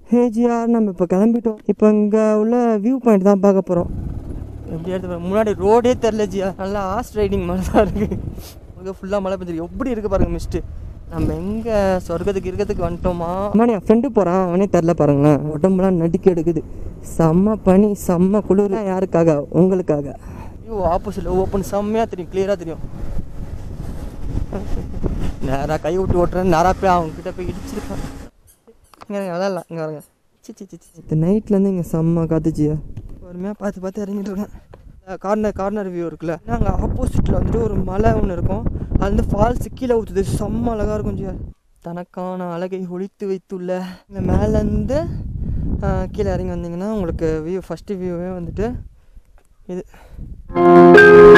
ஹே ஜியா நம்ம இப்போ கிளம்பிட்டோம் இப்போ இங்கே உள்ள வியூ பாயிண்ட் தான் பார்க்க போகிறோம் எப்படி எடுத்து பாருங்க. முன்னாடி ரோடே தெரில ஜியா நல்லா ஹார்ஸ் ரைடிங் மாதிரி தான் இருக்குது உங்களுக்கு ஃபுல்லாக மழை பெஞ்சிருக்கு எப்படி இருக்குது பாருங்க மிஸ்ட்டு நம்ம எங்கே சொர்க்கத்துக்கு இருக்கிறதுக்கு வந்துட்டோமா அம்மா என் ஃப்ரெண்டு போகிறான் அவனே தெரில பாருங்களேன் உடம்புலாம் நடுக்கி எடுக்குது செம்ம பனி செம்ம குளிர் யாருக்காக உங்களுக்காக ஐயோ ஆப்போசிட்டில் ஓப்பன் செம்மையாக தெரியும் கிளியராக தெரியும் நேராக கை விட்டு ஓட்டுறேன் நேராக போய் அவங்க கிட்ட போய் இடிச்சிருக்கான் இங்கே இருங்க அதான் இல்லை இங்கே வருங்க சி சி சி சி இந்த நைட்லேருந்து இங்கே செம்ம காத்துச்சியா பொறுமையாக பார்த்து பார்த்து இறங்கிட்டு இருக்கேன் கார்னர் கார்னர் வியூ இருக்குல்ல அங்கே ஆப்போசிட்டில் வந்துட்டு ஒரு மலை ஒன்று இருக்கும் அது வந்து ஃபால்ஸ் கீழே ஊற்றுது செம்ம அழகாக இருக்கும் ஜியா தனக்கான அழகை ஒழித்து வைத்துள்ள இந்த மேலேருந்து கீழே இறங்கி வந்தீங்கன்னா உங்களுக்கு வியூ ஃபஸ்ட்டு வியூவே வந்துட்டு இது